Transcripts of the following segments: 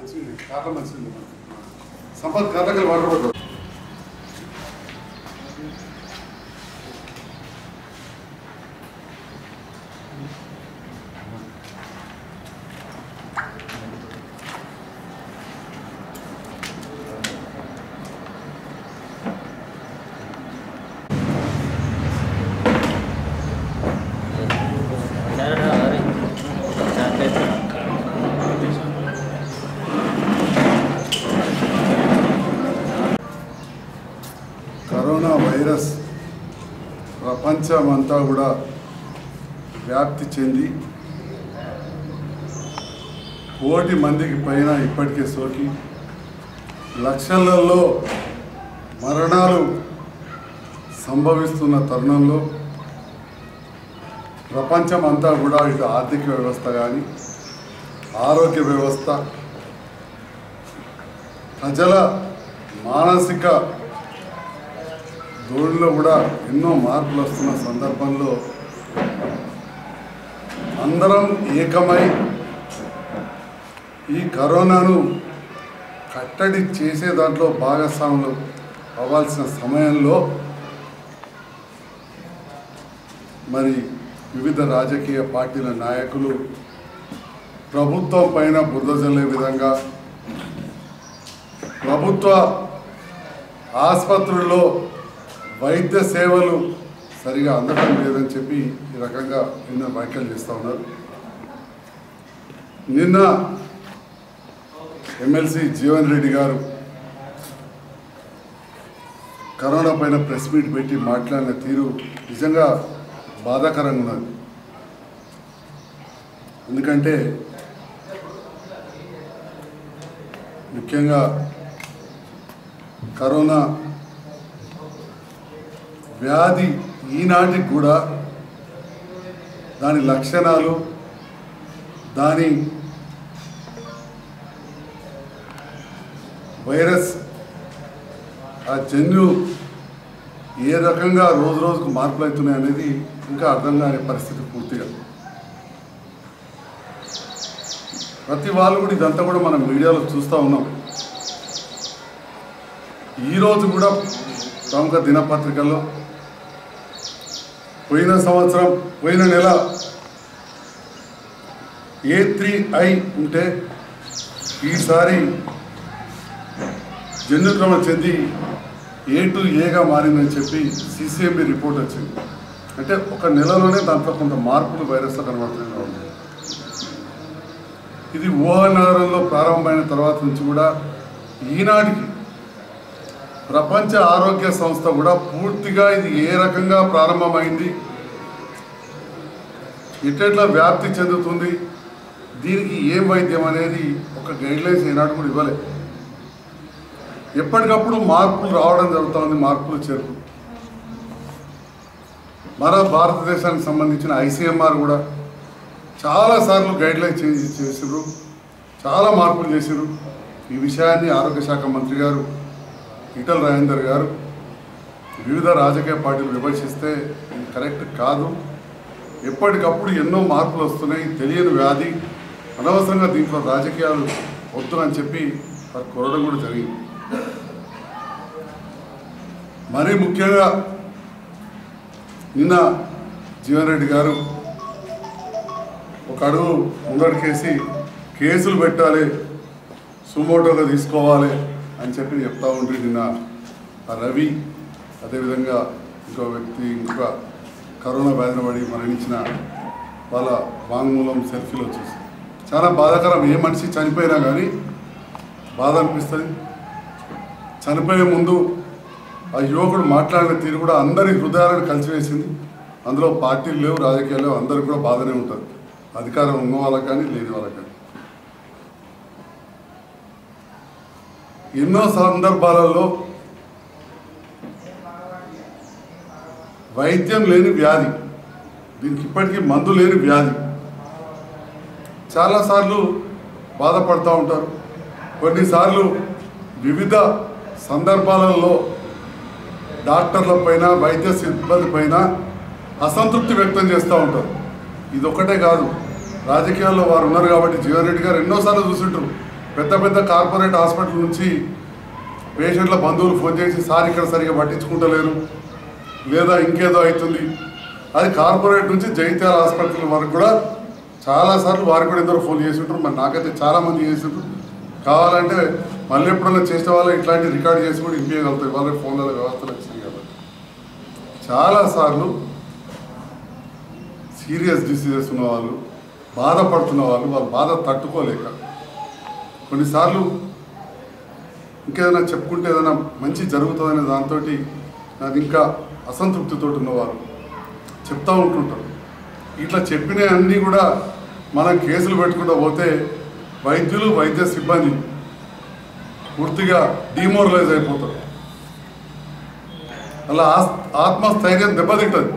మంచిది కారణం మంచిది సంపత్ కథకలు వాడబడ్డాడు కరోనా వైరస్ ప్రపంచమంతా కూడా వ్యాప్తి చెంది కోటి మందికి పైన ఇప్పటికే సోకి లక్షలలో మరణాలు సంభవిస్తున్న తరుణంలో ప్రపంచమంతా కూడా ఇటు ఆర్థిక వ్యవస్థ కానీ ఆరోగ్య వ్యవస్థ ప్రజల మానసిక ధోరణిలో కూడా ఎన్నో మార్పులు వస్తున్న సందర్భంలో అందరం ఏకమై ఈ కరోనాను కట్టడి చేసే దాంట్లో భాగస్వాములు అవ్వాల్సిన సమయంలో మరి వివిధ రాజకీయ పార్టీల నాయకులు ప్రభుత్వం పైన బురద జల్లే విధంగా ప్రభుత్వ ఆసుపత్రుల్లో వైద్య సేవలు సరిగా అందడం లేదని చెప్పి ఈ రకంగా నిన్న వ్యాఖ్యలు చేస్తూ ఉన్నారు నిన్న ఎమ్మెల్సీ జీవన్ రెడ్డి గారు కరోనా పైన ప్రెస్ మీట్ పెట్టి మాట్లాడిన తీరు నిజంగా బాధాకరంగా ఉన్నది ఎందుకంటే ముఖ్యంగా కరోనా వ్యాధి ఈనాటికి కూడా దాని లక్షణాలు దాని వైరస్ ఆ జన్యు ఏ రకంగా రోజు రోజుకు మార్పులు అవుతున్నాయి అనేది ఇంకా అర్థం కాని పరిస్థితి పూర్తిగా ప్రతి వాళ్ళు కూడా ఇదంతా కూడా మనం మీడియాలో చూస్తూ ఉన్నాం ఈరోజు కూడా ప్రముఖ దినపత్రికల్లో పోయిన సంవత్సరం పోయిన నెల ఏ త్రీ ఐ ఉంటే ఈసారి జన్యుక్రమం చెంది ఏ టు ఏగా మారిందని చెప్పి సిసిఎంబి రిపోర్ట్ వచ్చింది అంటే ఒక నెలలోనే దాంట్లో కొంత మార్పులు వైరస్లో కనబడుతూనే ఉంది ఇది వుహాన్ నగరంలో ప్రారంభమైన తర్వాత నుంచి కూడా ఈనాటికి ప్రపంచ ఆరోగ్య సంస్థ కూడా పూర్తిగా ఇది ఏ రకంగా ప్రారంభమైంది ఎట్లా వ్యాప్తి చెందుతుంది దీనికి ఏం వైద్యం అనేది ఒక గైడ్లైన్స్ ఏనాడు కూడా ఇవ్వలేదు ఎప్పటికప్పుడు మార్పులు రావడం జరుగుతుంది మార్పులు చేరుకు మన భారతదేశానికి సంబంధించిన ఐసీఎంఆర్ కూడా చాలాసార్లు గైడ్లైన్ చేంజ్ చేసారు చాలా మార్పులు చేశారు ఈ విషయాన్ని ఆరోగ్య శాఖ మంత్రి గారు ఈటల రాజేందర్ గారు వివిధ రాజకీయ పార్టీలు విమర్శిస్తే ఇది కరెక్ట్ కాదు ఎప్పటికప్పుడు ఎన్నో మార్పులు వస్తున్నాయి తెలియని వ్యాధి అనవసరంగా దీంట్లో రాజకీయాలు వద్దు అని చెప్పి వారు కోరడం కూడా జరిగింది మరీ ముఖ్యంగా నిన్న జీవన్ రెడ్డి గారు ఒక అడుగు ముందడికేసి కేసులు పెట్టాలి సుమోటోగా తీసుకోవాలి అని చెప్పి చెప్తా ఉంటే నిన్న ఆ రవి అదేవిధంగా ఇంకో వ్యక్తి ఇంకొక కరోనా వ్యాధిన పడి మరణించిన వాళ్ళ వాంగ్మూలం సెల్ఫీలు వచ్చేసి చాలా బాధాకరం ఏ మనిషి చనిపోయినా కానీ బాధ అనిపిస్తుంది చనిపోయే ముందు ఆ యువకుడు మాట్లాడిన తీరు కూడా అందరి హృదయాలను కలిసివేసింది అందులో పార్టీలు లేవు రాజకీయాలు లేవు అందరికి కూడా బాధనే ఉంటుంది అధికారం ఉన్న వాళ్ళకి కానీ లేని వాళ్ళకి కానీ ఎన్నో సందర్భాలలో వైద్యం లేని వ్యాధి దీనికి ఇప్పటికీ మందు లేని వ్యాధి చాలాసార్లు బాధపడుతూ ఉంటారు కొన్నిసార్లు వివిధ సందర్భాలలో డాక్టర్ల పైన వైద్య సిబ్బంది పైన అసంతృప్తి వ్యక్తం చేస్తూ ఉంటారు ఇది ఒకటే కాదు రాజకీయాల్లో వారు ఉన్నారు కాబట్టి జీవన్ రెడ్డి గారు ఎన్నోసార్లు చూసింటారు పెద్ద పెద్ద కార్పొరేట్ హాస్పిటల్ నుంచి పేషెంట్ల బంధువులు ఫోన్ చేసి సార్ ఇక్కడ సరిగా పట్టించుకుంటలేరు లేదా ఇంకేదో అవుతుంది అది కార్పొరేట్ నుంచి జైత్యాల హాస్పిటల్ వరకు కూడా చాలాసార్లు వారికి కూడా ఇద్దరు ఫోన్ చేసి ఉంటారు మరి నాకైతే చాలామంది చేసి ఉంటారు కావాలంటే మళ్ళీ ఎప్పుడైనా చేసిన వాళ్ళు ఇట్లాంటి రికార్డ్ చేసి కూడా ఇంపేయగలుగుతాయి వాళ్ళ ఫోన్లలో వ్యవస్థలు వచ్చినాయి కాబట్టి చాలాసార్లు సీరియస్ డిసీజెస్ ఉన్న వాళ్ళు బాధపడుతున్న వాళ్ళు వాళ్ళ బాధ తట్టుకోలేక కొన్నిసార్లు ఇంకేదైనా చెప్పుకుంటే ఏదైనా మంచి జరుగుతుందనే దాంతో నాకు ఇంకా అసంతృప్తితో ఉన్నవారు చెప్తా ఉంటుంటారు ఇట్లా చెప్పిన అన్నీ కూడా మనం కేసులు పెట్టుకుంటూ పోతే వైద్యులు వైద్య సిబ్బంది పూర్తిగా డిమోరలైజ్ అయిపోతారు అలా ఆస్- ఆత్మస్థైర్యం దెబ్బతింటుంది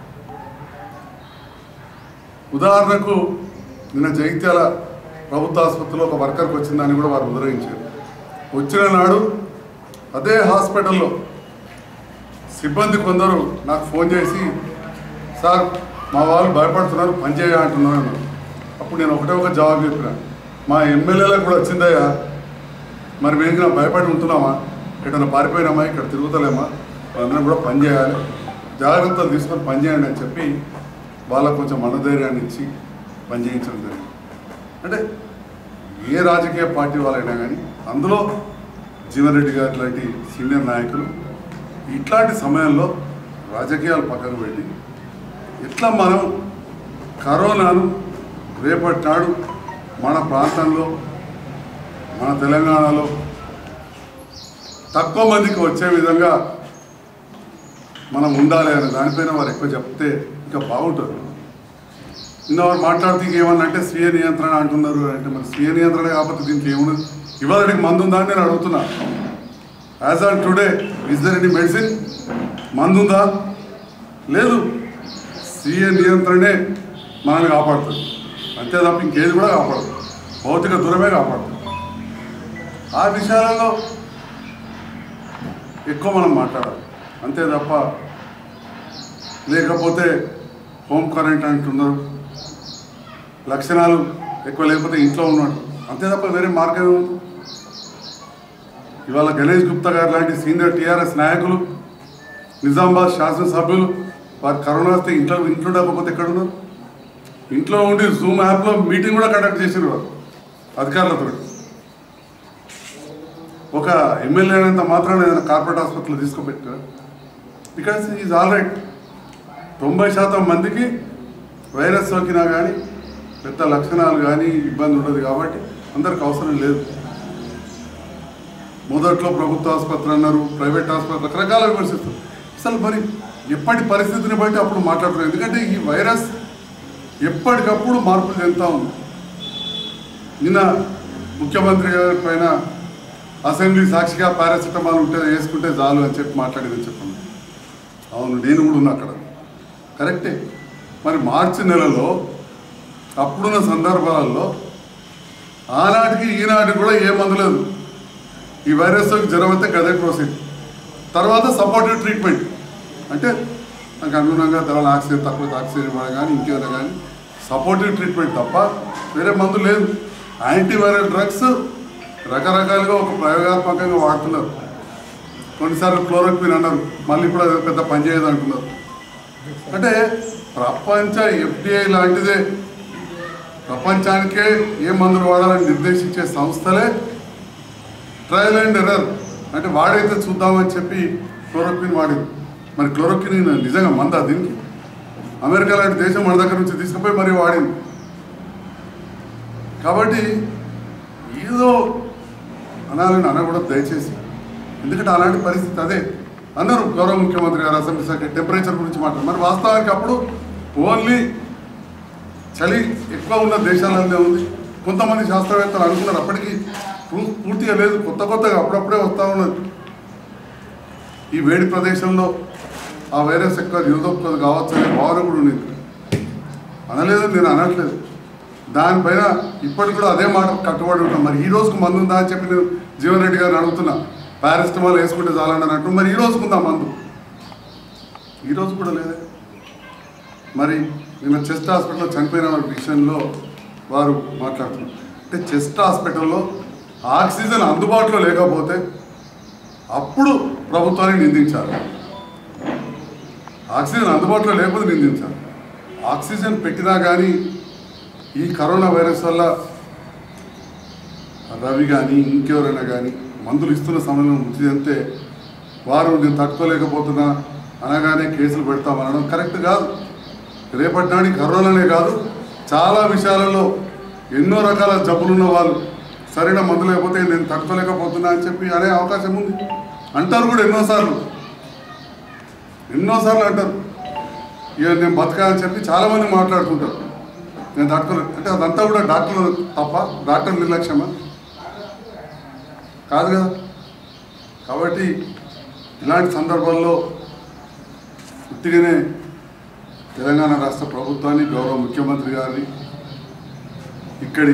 ఉదాహరణకు నిన్న జగిత్యాల ప్రభుత్వ ఆసుపత్రిలో ఒక వర్కర్కి వచ్చిందని కూడా వారు ఉదరించారు వచ్చిన నాడు అదే హాస్పిటల్లో సిబ్బంది కొందరు నాకు ఫోన్ చేసి సార్ మా వాళ్ళు భయపడుతున్నారు పని చేయ అంటున్నారు అన్నారు. అప్పుడు నేను ఒకటే ఒక జవాబు చెప్పిన మా ఎమ్మెల్యేలకు కూడా వచ్చిందయ్యా మరి మేము ఇంకా భయపడి ఉంటున్నామా ఎక్కడైనా పారిపోయినామా ఇక్కడ తిరుగుతలేమా అందరం కూడా పని చేయాలి జాగ్రత్తలు తీసుకొని పని చేయండి అని చెప్పి వాళ్ళకు కొంచెం మనధైర్యాన్ని ఇచ్చి పని చేయించడం జరిగింది అంటే ఏ రాజకీయ పార్టీ వాళ్ళైనా కానీ అందులో జీవన్ రెడ్డి గారు లాంటి సీనియర్ నాయకులు ఇట్లాంటి సమయంలో రాజకీయాలు పక్కకు పెట్టి ఎట్లా మనం కరోనాను రేపటి నాడు మన ప్రాంతంలో మన తెలంగాణలో తక్కువ మందికి వచ్చే విధంగా మనం ఉండాలి అనే దానిపైన వారు ఎక్కువ చెప్తే ఇంకా బాగుంటుంది నిన్న వారు మాట్లాడుతూ ఏమన్నా అంటే స్వీయ నియంత్రణ అంటున్నారు అంటే మరి స్వీయ నియంత్రణ కాకపోతే దీనికి ఏమున్నది ఇవాళ మందు ఉందా అని నేను అడుగుతున్నా as on today is there any medicine మందు ఉందా లేదు స్వీయ నియంత్రణే మనల్ని కాపాడుతుంది అంతే తప్ప ఇంకేది కూడా కాపాడదు భౌతిక దూరమే కాపాడుతుంది ఆ విషయాలలో ఎక్కువ మనం మాట్లాడాలి అంతే తప్ప లేకపోతే హోమ్ కరెంట్ అంటున్నారు లక్షణాలు ఎక్కువ లేకపోతే ఇంట్లో ఉన్నాడు అంతే తప్ప వేరే మార్గం ఏముంది ఇవాళ గణేష్ గుప్తా గారు లాంటి సీనియర్ టీఆర్ఎస్ నాయకులు నిజామాబాద్ శాసనసభ్యులు వారు కరోనా వస్తే ఇంట్లో ఇంట్లో ఉండకపోతే ఎక్కడ ఉన్నారు ఇంట్లో ఉండి జూమ్ యాప్లో మీటింగ్ కూడా కండక్ట్ చేసారు వారు అధికారులతో ఒక ఎమ్మెల్యే అయినంత మాత్రాన ఏదైనా కార్పొరేట్ హాస్పిటల్ తీసుకుపెట్టారు బికాస్ ఈజ్ ఆల్ రైట్ తొంభై శాతం మందికి వైరస్ సోకినా కానీ పెద్ద లక్షణాలు కానీ ఇబ్బంది ఉండదు కాబట్టి అందరికి అవసరం లేదు మొదట్లో ప్రభుత్వ ఆసుపత్రి అన్నారు ప్రైవేట్ ఆసుపత్రి రకరకాల విమర్శిస్తారు అసలు మరి ఎప్పటి పరిస్థితిని బట్టి అప్పుడు మాట్లాడుతున్నారు ఎందుకంటే ఈ వైరస్ ఎప్పటికప్పుడు మార్పులు చెందుతా ఉంది నిన్న ముఖ్యమంత్రి గారి పైన అసెంబ్లీ సాక్షిగా పారాసిటమాల్ ఉంటే వేసుకుంటే చాలు అని చెప్పి మాట్లాడేదని చెప్పాను అవును నేను కూడా ఉన్నా అక్కడ కరెక్టే మరి మార్చి నెలలో అప్పుడున్న సందర్భాలలో ఆనాటికి ఈనాటికి కూడా ఏ మందు లేదు ఈ వైరస్ జ్వరం అయితే గదే ప్రోసెస్ తర్వాత సపోర్టివ్ ట్రీట్మెంట్ అంటే నాకు అనుగుణంగా తర్వాత ఆక్సిజన్ తక్కువ ఆక్సిజన్ ఇవ్వడం కానీ ఇంకేదైనా కానీ సపోర్టివ్ ట్రీట్మెంట్ తప్ప వేరే మందు లేదు యాంటీవైరల్ డ్రగ్స్ రకరకాలుగా ఒక ప్రయోగాత్మకంగా వాడుతున్నారు కొన్నిసార్లు క్లోరోక్విన్ అన్నారు మళ్ళీ ఇప్పుడు అది పెద్ద పనిచేయదు అంటున్నారు అంటే ప్రపంచ ఎఫ్డిఐ లాంటిదే ప్రపంచానికే ఏ మందులు వాడాలని నిర్దేశించే సంస్థలే ట్రయల్ అండ్ ఎర్రర్ అంటే వాడైతే చూద్దామని చెప్పి క్లోరోక్విన్ వాడింది మరి క్లోరోక్విన్ నిజంగా మందా దీనికి అమెరికా లాంటి దేశం మన దగ్గర నుంచి తీసుకుపోయి మరి వాడింది కాబట్టి ఏదో అనాలని అనకూడదు దయచేసి ఎందుకంటే అలాంటి పరిస్థితి అదే అన్నారు గౌరవ ముఖ్యమంత్రి గారు అసెంబ్లీ సెక్రటరీ టెంపరేచర్ గురించి మాట్లాడారు మరి వాస్తవానికి అప్పుడు ఓన్లీ చలి ఎక్కువ ఉన్న దేశాలనే ఉంది కొంతమంది శాస్త్రవేత్తలు అనుకున్నారు అప్పటికి పూ- పూర్తిగా లేదు కొత్త కొత్తగా అప్పుడప్పుడే వస్తూ ఉన్నది ఈ వేడి ప్రదేశంలో ఆ వైరస్ ఎక్కువ నిరోధకత కావచ్చు అనే భావన కూడా ఉండేది అనలేదు నేను అనట్లేదు దానిపైన ఇప్పటికి కూడా అదే మాట కట్టుబడి ఉంటాం మరి ఈ రోజుకు మందు ఉందా అని చెప్పి నేను జీవన్ రెడ్డి గారిని అడుగుతున్నా పారాసిటమాల్ వేసుకుంటే చాలని అంటూ మరి ఈ రోజుకు ఉందా మందు ఈ రోజు కూడా లేదే మరి నిన్న చెస్ట్ హాస్పిటల్లో చనిపోయిన వారి విషయంలో వారు మాట్లాడుతున్నారు అంటే చెస్ట్ హాస్పిటల్లో ఆక్సిజన్ అందుబాటులో లేకపోతే అప్పుడు ప్రభుత్వాన్ని నిందించాలి ఆక్సిజన్ అందుబాటులో లేకపోతే నిందించాలి ఆక్సిజన్ పెట్టినా కానీ ఈ కరోనా వైరస్ వల్ల రవి కానీ ఇంకెవరైనా కానీ మందులు ఇస్తున్న సమయంలో మృతి చెందితే వారు నేను తట్టుకోలేకపోతున్నా అనగానే కేసులు పెడతామనడం కరెక్ట్ కాదు రేపటి నాడు కరోనానే కాదు చాలా విషయాలలో ఎన్నో రకాల జబ్బులున్న వాళ్ళు సరైన మందు లేకపోతే నేను తట్టుకోలేకపోతున్నా అని చెప్పి అనే అవకాశం ఉంది అంటారు కూడా ఎన్నోసార్లు ఎన్నోసార్లు అంటారు ఇక నేను బతకా అని చెప్పి చాలామంది మాట్లాడుకుంటారు నేను తట్టుకోలే అంటే అదంతా కూడా డాక్టర్లు తప్ప డాక్టర్ నిర్లక్ష్యమా కాదు కదా కాబట్టి ఇలాంటి సందర్భాల్లో ఉట్టిగానే తెలంగాణ రాష్ట్ర ప్రభుత్వాన్ని గౌరవ ముఖ్యమంత్రి గారిని ఇక్కడి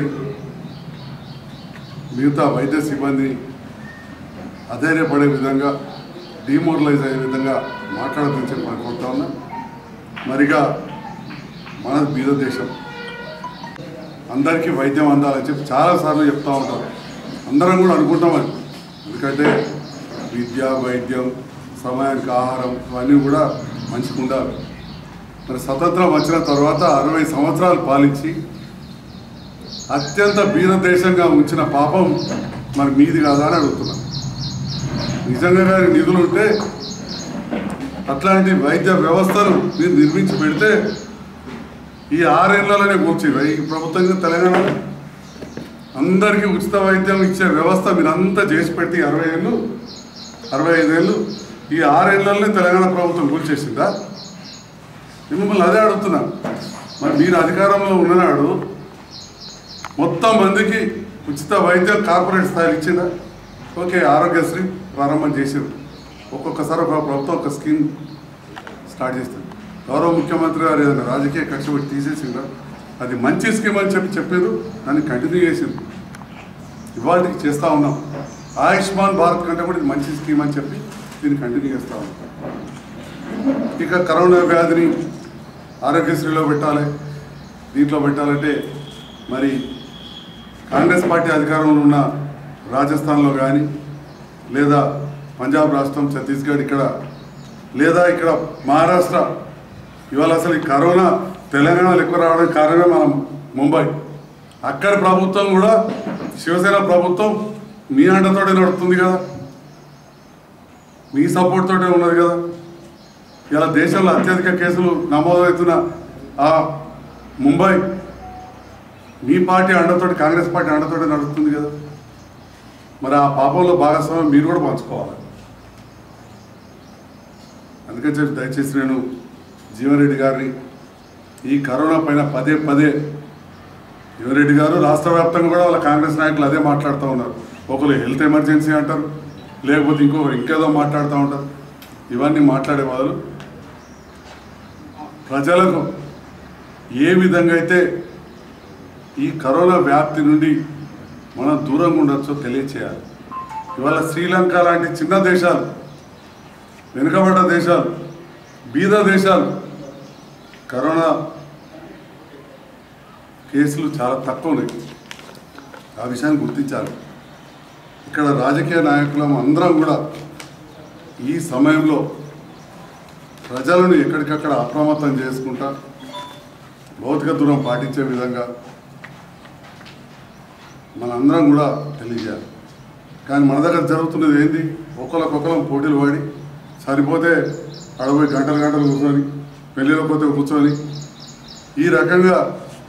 మిగతా వైద్య సిబ్బందిని అధైర్యపడే విధంగా డిమోరలైజ్ అయ్యే విధంగా మాట్లాడదని చెప్పి అనుకుంటా ఉన్నా మరిగా మన బీద దేశం అందరికీ వైద్యం అందాలని చెప్పి చాలాసార్లు చెప్తా ఉంటారు అందరం కూడా అనుకుంటాం అది ఎందుకంటే విద్య వైద్యం సమయానికి ఆహారం ఇవన్నీ కూడా మంచిగా ఉండాలి మరి స్వతంత్రం వచ్చిన తర్వాత అరవై సంవత్సరాలు పాలించి అత్యంత బీద దేశంగా ఉంచిన పాపం మరి మీది కాదా అని అడుగుతున్నాను నిజంగా గారి నిధులు ఉంటే అట్లాంటి వైద్య వ్యవస్థను మీరు నిర్మించి పెడితే ఈ ఆరేళ్లలోనే కూర్చురు ఈ ప్రభుత్వం తెలంగాణలో అందరికీ ఉచిత వైద్యం ఇచ్చే వ్యవస్థ మీరంతా చేసి పెట్టి అరవై ఏళ్ళు అరవై ఐదేళ్ళు ఈ ఆరేళ్లలోనే తెలంగాణ ప్రభుత్వం కూల్చేసిందా నేను మిమ్మల్ని అదే అడుగుతున్నా మరి మీరు అధికారంలో ఉన్ననాడు మొత్తం మందికి ఉచిత వైద్యం కార్పొరేట్ స్థాయిలో ఇచ్చిందా ఓకే ఆరోగ్యశ్రీ ప్రారంభం చేసారు ఒక్కొక్కసారి ఒక ప్రభుత్వం ఒక స్కీమ్ స్టార్ట్ చేస్తుంది గౌరవ ముఖ్యమంత్రి గారు ఏదైనా రాజకీయ కక్ష పెట్టి తీసేసిందా అది మంచి స్కీమ్ అని చెప్పి చెప్పారు దాన్ని కంటిన్యూ చేసింది ఇవాళకి చేస్తూ ఉన్నాం ఆయుష్మాన్ భారత్ కంటే కూడా ఇది మంచి స్కీమ్ అని చెప్పి దీన్ని కంటిన్యూ చేస్తూ ఉన్నాం ఇక కరోనా వ్యాధిని ఆరోగ్యశ్రీలో పెట్టాలి దీంట్లో పెట్టాలంటే మరి కాంగ్రెస్ పార్టీ అధికారంలో ఉన్న రాజస్థాన్లో కానీ లేదా పంజాబ్ రాష్ట్రం ఛత్తీస్గఢ్ ఇక్కడ లేదా ఇక్కడ మహారాష్ట్ర ఇవాళ అసలు ఈ కరోనా తెలంగాణలో ఎక్కువ రావడానికి కారణమే మనం ముంబై అక్కడ ప్రభుత్వం కూడా శివసేన ప్రభుత్వం మీ అండతోటే నడుస్తుంది కదా మీ సపోర్ట్ తోటే ఉన్నది కదా ఇలా దేశంలో అత్యధిక కేసులు నమోదవుతున్న ఆ ముంబై మీ పార్టీ అండతోటి కాంగ్రెస్ పార్టీ అండతోటి నడుస్తుంది కదా మరి ఆ పాపంలో భాగస్వామ్యం మీరు కూడా పంచుకోవాలి అందుకని చెప్పి దయచేసి నేను జీవన్రెడ్డి గారిని ఈ కరోనా పైన పదే పదే జీవన్రెడ్డి గారు రాష్ట్ర వ్యాప్తంగా కూడా వాళ్ళ కాంగ్రెస్ నాయకులు అదే మాట్లాడుతూ ఉన్నారు ఒకరు హెల్త్ ఎమర్జెన్సీ అంటారు లేకపోతే ఇంకొకరు ఇంకేదో మాట్లాడుతూ ఉంటారు ఇవన్నీ మాట్లాడే వాళ్ళు ప్రజలకు ఏ విధంగా అయితే ఈ కరోనా వ్యాప్తి నుండి మనం దూరంగా ఉండొచ్చో తెలియచేయాలి ఇవాళ శ్రీలంక లాంటి చిన్న దేశాలు వెనుకబడ్డ దేశాలు బీద దేశాలు కరోనా కేసులు చాలా తక్కువ ఉన్నాయి ఆ విషయాన్ని గుర్తించాలి ఇక్కడ రాజకీయ నాయకులం అందరం కూడా ఈ సమయంలో ప్రజలను ఎక్కడికక్కడ అప్రమత్తం చేసుకుంటా భౌతిక దూరం పాటించే విధంగా మనందరం కూడా తెలియజేయాలి కానీ మన దగ్గర జరుగుతున్నది ఏంది ఒకరికొకరం పోటీలు పడి సరిపోతే అడపోయి గంటలు గంటలు కూర్చొని పెళ్ళిలో పోతే కూర్చొని ఈ రకంగా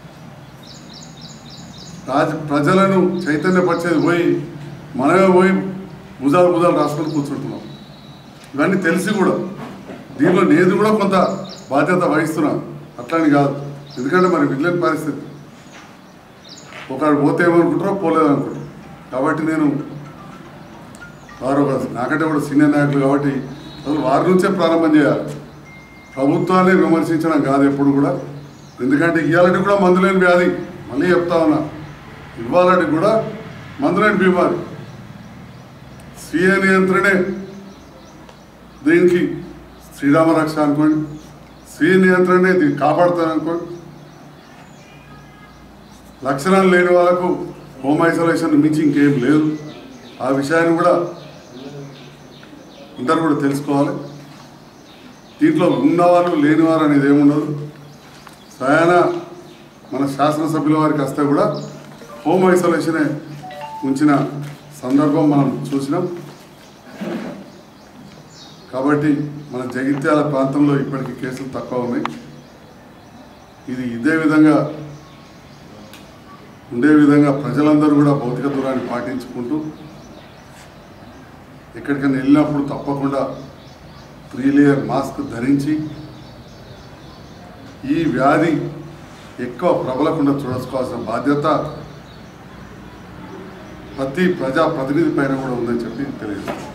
రాజ ప్రజలను చైతన్యపరిచేది పోయి మనమే పోయి భుజాలు భుజాలు రాసుకొని కూర్చుంటున్నాం ఇవన్నీ తెలిసి కూడా దీనిలో నేను కూడా కొంత బాధ్యత వహిస్తున్నాను అట్లని కాదు ఎందుకంటే మరి విలేని పరిస్థితి ఒకడు పోతే ఏమనుకుంటారో పోలేదనుకుంటారు కాబట్టి నేను వారు ఒక నాకంటే కూడా సీనియర్ నాయకులు కాబట్టి అసలు వారి నుంచే ప్రారంభం చేయాలి ప్రభుత్వాన్ని విమర్శించడం కాదు ఎప్పుడు కూడా ఎందుకంటే ఇవాళకి కూడా మందులేని వ్యాధి మళ్ళీ చెప్తా ఉన్నా ఇవాళకి కూడా మందులేని బీమారి స్వీయ నియంత్రణే దీనికి శ్రీరామ రక్ష అనుకోండి స్వీయ నియంత్రణే దీన్ని కాపాడుతాను అనుకోండి లక్షణాలు లేని వాళ్ళకు హోమ్ ఐసోలేషన్ మించి ఇంకేం లేదు ఆ విషయాన్ని కూడా అందరూ కూడా తెలుసుకోవాలి దీంట్లో ఉన్నవారు లేనివారు అనేది ఏముండదు స్వయాన మన శాసనసభ్యుల వారికి వస్తే కూడా హోమ్ ఐసోలేషనే ఉంచిన సందర్భం మనం చూసినాం కాబట్టి మన జగిత్యాల ప్రాంతంలో ఇప్పటికీ కేసులు తక్కువ ఉన్నాయి ఇది ఇదే విధంగా ఉండే విధంగా ప్రజలందరూ కూడా భౌతిక దూరాన్ని పాటించుకుంటూ ఎక్కడికైనా వెళ్ళినప్పుడు తప్పకుండా త్రీ లేయర్ మాస్క్ ధరించి ఈ వ్యాధి ఎక్కువ ప్రబలకుండా చూసుకోవాల్సిన బాధ్యత ప్రతి ప్రజా ప్రతినిధి పైన కూడా ఉందని చెప్పి తెలియజేస్తాను